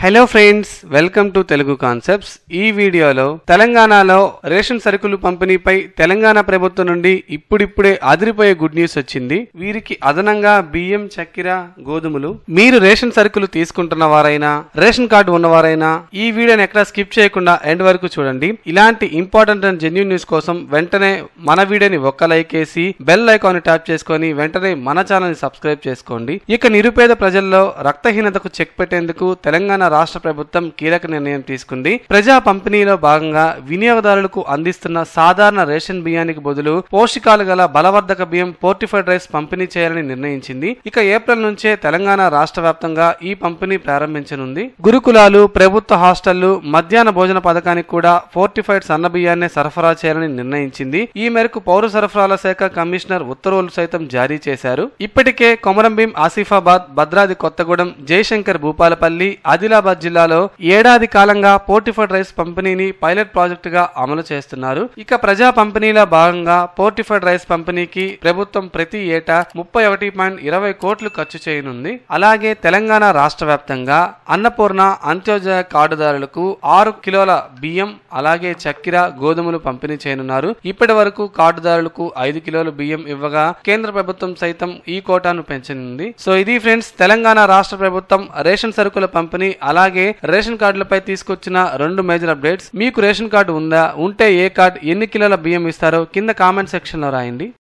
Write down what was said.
hello friends welcome to Telugu concepts ఈ వీడియోలో తెలంగాణలో రేషన్ సరుకులు పంపిణీపై తెలంగాణ ప్రభుత్వం నుండి ఇప్పుడిప్పుడే అదిరిపోయే గుడ్ న్యూస్ వచ్చింది వీరికి అదనంగా బియ్యం చక్కెర గోధుమలు మీరు రేషన్ సరుకులు తీసుకుంటున్న వారైనా రేషన్ కార్డు ఉన్నవారైనా ఈ వీడియోని ఎక్కడ స్కిప్ చేయకుండా ఎండ్ వరకు చూడండి ఇలాంటి ఇంపార్టెంట్ అండ్ జెన్యున్ న్యూస్ కోసం వెంటనే మన వీడియోని ఒక్క లైక్ వేసి బెల్ ఐకాన్ ట్యాప్ చేసుకొని వెంటనే మన ఛానల్ ని సబ్స్క్రైబ్ చేసుకోండి ఇక నిరుపేద ప్రజల్లో రక్తహీనతకు చెక్ పెట్టేందుకు తెలంగాణ రాష్ట్ర ప్రభుత్వం కీలక నిర్ణయం తీసుకుంది ప్రజా పంపిణీలో భాగంగా వినియోగదారులకు అందిస్తున్న సాధారణ రేషన్ బియ్యానికి బదులు పోషకాలు గల బలవర్ధక బియ్యం పోర్టిఫైడ్ రైస్ పంపిణీ చేయాలని నిర్ణయించింది ఇక ఏప్రిల్ నుంచే తెలంగాణ రాష్ట్ర వ్యాప్తంగా ఈ పంపిణీ ప్రారంభించనుంది గురుకులాలు ప్రభుత్వ హాస్టళ్లు మధ్యాహ్న భోజన పథకానికి కూడా ఫోర్టిఫైడ్ సన్న బియ్యాన్ని సరఫరా చేయాలని నిర్ణయించింది ఈ మేరకు పౌర సరఫరాల శాఖ కమిషనర్ ఉత్తర్వులు సైతం జారీ చేశారు ఇప్పటికే కొమరంభీం ఆసిఫాబాద్ భద్రాది కొత్తగూడెం జయశంకర్ భూపాలపల్లి ఆదిలాబాద్ జిల్లాలో ఏడాది కాలంగా పోర్టిఫైడ్ రైస్ పంపిణీని పైలట్ ప్రాజెక్ట్ గా అమలు చేస్తున్నారు ఇక ప్రజా పంపిణీలో భాగంగా పోర్టిఫైడ్ రైస్ పంపిణీకి ప్రభుత్వం ప్రతి ఏటా ముప్పై ఒకటి పాయింట్ ఇరవై కోట్లు ఖర్చు చేయనుంది అలాగే తెలంగాణ రాష్ట్ర వ్యాప్తంగా అన్నపూర్ణ అంత్యోదయ కార్డుదారులకు ఆరు కిలోల బియ్యం అలాగే చక్కెర గోధుమలు పంపిణీ చేయనున్నారు ఇప్పటి వరకు కార్డుదారులకు ఐదు కిలోల బియ్యం ఇవ్వగా కేంద్ర ప్రభుత్వం సైతం ఈ కోటాను పెంచనుంది సో ఇది ఫ్రెండ్స్ తెలంగాణ రాష్ట్ర ప్రభుత్వం రేషన్ సరుకుల పంపిణీ అలాగే రేషన్ కార్డులపై తీసుకొచ్చిన రెండు మేజర్ అప్డేట్స్ మీకు రేషన్ కార్డు ఉందా ఉంటే ఏ కార్డు ఎన్ని కిలోల బియ్యం ఇస్తారో కింద కామెంట్ సెక్షన్ లో రాయండి